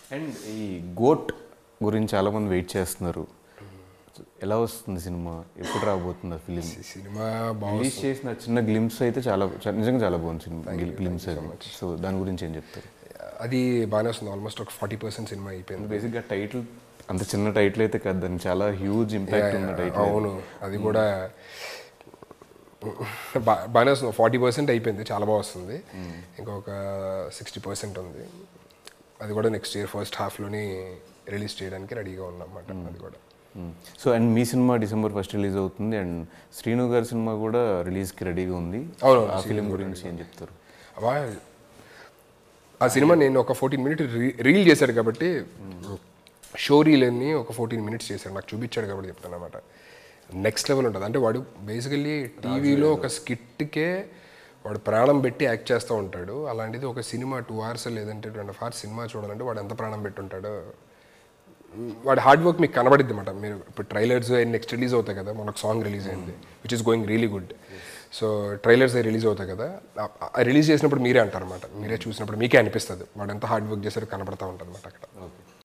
and ఈ goat గురించి చాలా మంది వెయిట్ చేస్తున్నారు ఎలా వస్తుంది సినిమా ఎప్పుడు రాబోతుంది ఆ ఫిలిం ఈ సినిమా బాగుంది రిలీజ్ చేసిన చిన్న గ్లిమ్స్ అయితే చాలా చా- నిజంగా చాలా బాగుంది సినిమా గ్లిమ్స్ అది సో దాని గురించి ఏం చెప్తారు అది బాగానే వస్తుంది ఆల్మోస్ట్ ఒక ఫార్టీ పర్సెంట్ సినిమా అయిపోయింది బేసిక్గా టైటిల్ అంత చిన్న టైటిల్ అయితే కాదు దానికి చాలా హ్యూజ్ ఇంపాక్ట్ ఉన్న టైటిల్ అవును అది కూడా బా- బాగానే వస్తుంది ఫార్టీ పర్సెంట్ అయిపోయింది చాలా బాగా వస్తుంది ఇంకొక సిక్స్టీ పర్సెంట్ ఉంది అది కూడా నెక్స్ట్ ఇయర్ ఫస్ట్ హాఫ్లోని రిలీజ్ చేయడానికి రెడీగా ఉన్నమాట అది కూడా సో అండ్ మీ సినిమా డిసెంబర్ ఫస్ట్ రిలీజ్ అవుతుంది అండ్ శ్రీను గారి సినిమా కూడా రిలీజ్కి రెడీగా ఉంది అవును, ఆ ఫిలిం గురించి ఏం చెప్తారు అబ్బా ఆ సినిమా నేను ఒక ఫోర్టీన్ మినిట్ రీల్ చేశాడు కాబట్టి షో రీల్ అని ఒక ఫోర్టీన్ మినిట్స్ చేశాడు నాకు చూపించాడు కాబట్టి చెప్తాను అనమాట నెక్స్ట్ లెవెల్ ఉంటుంది అంటే వాడు బేసికల్లీ టీవీలో ఒక స్కిట్కే వాడు ప్రాణం పెట్టి యాక్ట్ చేస్తూ ఉంటాడు అలాంటిది ఒక సినిమా టూ అవర్స్ లేదంటే two and half hours cinema చూడాలంటే వాడు ఎంత ప్రాణం పెట్టి ఉంటాడో వాడి హార్డ్ వర్క్ మీకు కనబడిద్ది అనమాట మీరు ఇప్పుడు ట్రైలర్స్ నెక్స్ట్ రిలీజ్ అవుతాయి కదా మనకు సాంగ్ రిలీజ్ అయింది which is going really good so trailers release అవుతాయి కదా రిలీజ్ చేసినప్పుడు మీరే అంటారు అనమాట మీరే చూసినప్పుడు మీకే అనిపిస్తుంది వాడు ఎంత హార్డ్ వర్క్ చేశారో కనబడతా ఉంటుంది అనమాట అక్కడ